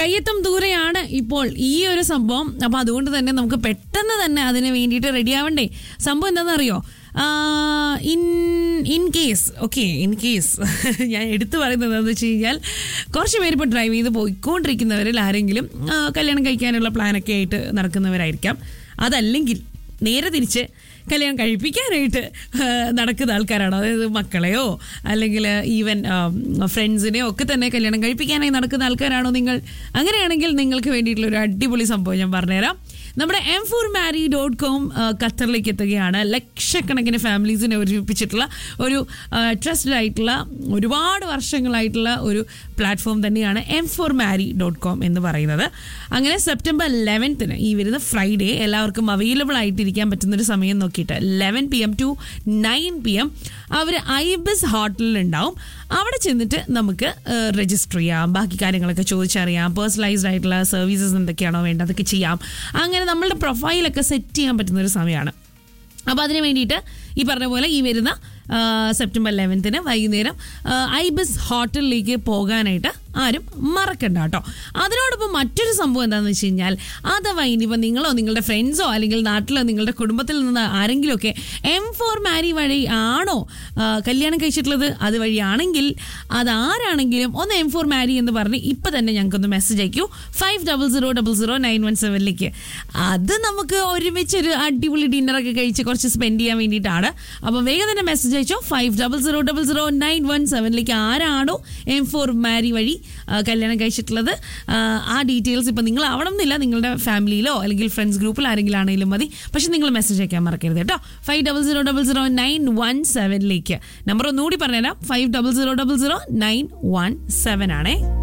കയ്യെത്തും ദൂരെയാണ് ഇപ്പോൾ ഈ ഒരു സംഭവം അപ്പൊ അതുകൊണ്ട് തന്നെ നമുക്ക് പെട്ടെന്ന് തന്നെ അതിന് വേണ്ടിയിട്ട് റെഡി ആവണ്ടേ സംഭവം എന്താണെന്നറിയോ in in case okay in case ഞാൻ എടുത്തു പറയുന്നത് എന്താണെന്ന് വെച്ച് കഴിഞ്ഞാൽ കുറച്ച് പേര് ഇപ്പോൾ ഡ്രൈവ് ചെയ്ത് പോയിക്കൊണ്ടിരിക്കുന്നവരിൽ ആരെങ്കിലും ആ, കല്യാണം കഴിക്കാനുള്ള പ്ലാനൊക്കെ ആയിട്ട് നടക്കുന്നവരായിരിക്കാം അതല്ലെങ്കിൽ നേരെ തിരിച്ച് കല്യാണം കഴിപ്പിക്കാനായിട്ട് ആ, നടക്കുന്ന ആൾക്കാരാണ് അതായത് മക്കളെയോ അല്ലെങ്കിൽ ഈവൻ ഫ്രണ്ട്സിനെയോ ഒക്കെ തന്നെ കല്യാണം കഴിപ്പിക്കാനായി നടക്കുന്ന ആൾക്കാരാണോ നിങ്ങൾ അങ്ങനെയാണെങ്കിൽ നിങ്ങൾക്ക് വേണ്ടിയിട്ടുള്ള ഒരു അടിപൊളി സംഭവം ഞാൻ പറഞ്ഞുതരാം നമ്മുടെ M four marry dot com ഖത്തറിലേക്ക് എത്തുകയാണ് ലക്ഷക്കണക്കിന് ഫാമിലീസിനെ ഒരുമിപ്പിച്ചിട്ടുള്ള ഒരു ട്രസ്റ്റഡ് ആയിട്ടുള്ള ഒരുപാട് വർഷങ്ങളായിട്ടുള്ള ഒരു പ്ലാറ്റ്ഫോം തന്നെയാണ് M four marry dot com എന്ന് പറയുന്നത് അങ്ങനെ സെപ്റ്റംബർ ലെവൻത്തിന് ഈ വരുന്ന ഫ്രൈഡേ എല്ലാവർക്കും അവൈലബിൾ ആയിട്ടിരിക്കാൻ പറ്റുന്ന ഒരു സമയം നോക്കിയിട്ട് eleven P M two nine P M അവർ ഐബിസ് ഹോട്ടലിൽ ഉണ്ടാവും അവിടെ ചെന്നിട്ട് നമുക്ക് രജിസ്റ്റർ ചെയ്യാം ബാക്കി കാര്യങ്ങളൊക്കെ ചോദിച്ചറിയാം പേഴ്സണലൈസ്ഡ് ആയിട്ടുള്ള സർവീസസ് എന്തൊക്കെയാണോ വേണ്ടത് അതൊക്കെ ചെയ്യാം അങ്ങനെ നമ്മളുടെ പ്രൊഫൈലൊക്കെ സെറ്റ് ചെയ്യാൻ പറ്റുന്ന ഒരു സമയമാണ് അപ്പോൾ അതിന് വേണ്ടിയിട്ട് ഈ പറഞ്ഞ പോലെ ഈ വരുന്ന ആ, സെപ്റ്റംബർ ലെവൻത്തിന് വൈകുന്നേരം ആ, ഐബിസ് ഹോട്ടലിലേക്ക് പോകാനായിട്ട് ആരും മറക്കണ്ട കേട്ടോ അതിനോടൊപ്പം മറ്റൊരു സംഭവം എന്താണെന്ന് വെച്ച് കഴിഞ്ഞാൽ അഥവാ ഇനിയിപ്പോൾ നിങ്ങളോ നിങ്ങളുടെ ഫ്രണ്ട്സോ അല്ലെങ്കിൽ നാട്ടിലോ നിങ്ങളുടെ കുടുംബത്തിൽ നിന്ന് ആരെങ്കിലുമൊക്കെ എം ഫോർ മാരി വഴി ആണോ ആ, കല്യാണം കഴിച്ചിട്ടുള്ളത് അത് വഴിയാണെങ്കിൽ അതാരാണെങ്കിലും ഒന്ന് എം ഫോർ മാരി എന്ന് പറഞ്ഞ് ഇപ്പം തന്നെ ഞങ്ങൾക്കൊന്ന് മെസ്സേജ് അയക്കൂ five double zero double zero nine one സെവനിലേക്ക് അത് നമുക്ക് ഒരുമിച്ച് ഒരു അടിപൊളി ഡിന്നറൊക്കെ കഴിച്ച് കുറച്ച് സ്പെൻഡ് ചെയ്യാൻ വേണ്ടിയിട്ടാണ് അപ്പം വേഗം തന്നെ മെസ്സേജ് അയച്ചോ five double zero double zero nine one സെവനിലേക്ക് ആരാണോ എം ഫോർ മാരി വഴി ആ, കല്യാണം കഴിച്ചിട്ടുള്ളത് ആ, ആ ഡീറ്റെയിൽസ് ഇപ്പം നിങ്ങൾ ആവണം എന്നില്ല നിങ്ങളുടെ ഫാമിലിയിലോ അല്ലെങ്കിൽ ഫ്രണ്ട്സ് ഗ്രൂപ്പിൽ ആരെങ്കിലും ആണെങ്കിലും മതി പക്ഷെ നിങ്ങൾ മെസ്സേജ് അയക്കാൻ മറക്കരുത് കേട്ടോ five double zero double zero nine one സെവനിലേക്ക് നമ്പർ ഒന്നുകൂടി പറഞ്ഞുതരാം five double zero double zero nine one seven ആണേ